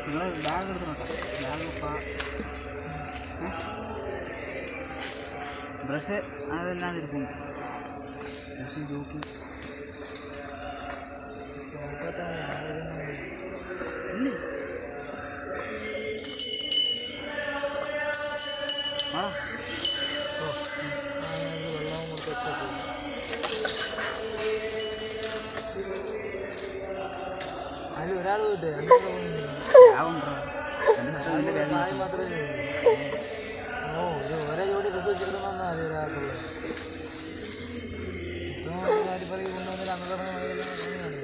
നിങ്ങൾ bag എടുത്തോട്ടോ bag brush അതെല്ലാം ഇരിക്കും ബ്രഷ് ജോക്കി ഇല്ലേ ആ വെള്ളം കൊടുത്തൊക്കെ അതിൽ ഒരാൾ പോയിട്ട് ബാഗുണ്ടോ എൻ്റെ ഡ്രസ്സ് എൻ്റെ ബാഗ് പ്രായം മാത്രമേ ഉള്ളൂ. ഓ ഇത് ഒരേ ജോഡി ഡ്രസ്സ് വെച്ചിരുന്നാ മതി ഒരാൾക്കുള്ളത് ഏറ്റവും കാര്യം പറയും കൊണ്ടുവന്നിട്ട് അങ്ങോട്ട്